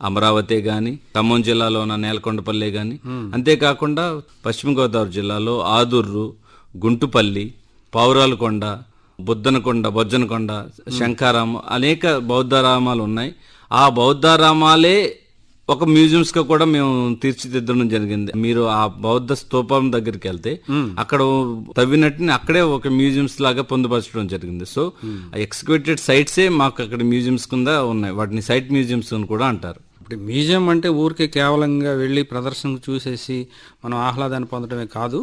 అమరావతి గాని ఖమ్మం జిల్లాలో ఉన్న నేలకొండపల్లి గాని అంతేకాకుండా పశ్చిమ గోదావరి జిల్లాలో ఆదుర్రు గుంటుపల్లి పౌరాలకొండ బుద్దనకొండ బొజ్జనకొండ శంకారామం అనేక బౌద్ధారామాలు ఉన్నాయి ఆ బౌద్ధారామాలే ఒక మ్యూజియంస్ గా కూడా మేము తీర్చిదిద్దడం జరిగింది మీరు ఆ బౌద్ధ స్తూపం దగ్గరికి వెళ్తే అక్కడ తవ్వినట్టుని అక్కడే ఒక మ్యూజియంస్ లాగా పొందుపరచడం జరిగింది సో ఎక్స్క్యూటెడ్ సైట్సే మాకు అక్కడ మ్యూజియంస్ కింద ఉన్నాయి వాటిని సైట్ మ్యూజియంస్ అని కూడా అంటారు ఇప్పుడు మ్యూజియం అంటే ఊరికే కేవలంగా వెళ్ళి ప్రదర్శన చూసేసి మనం ఆహ్లాదాన్ని పొందడమే కాదు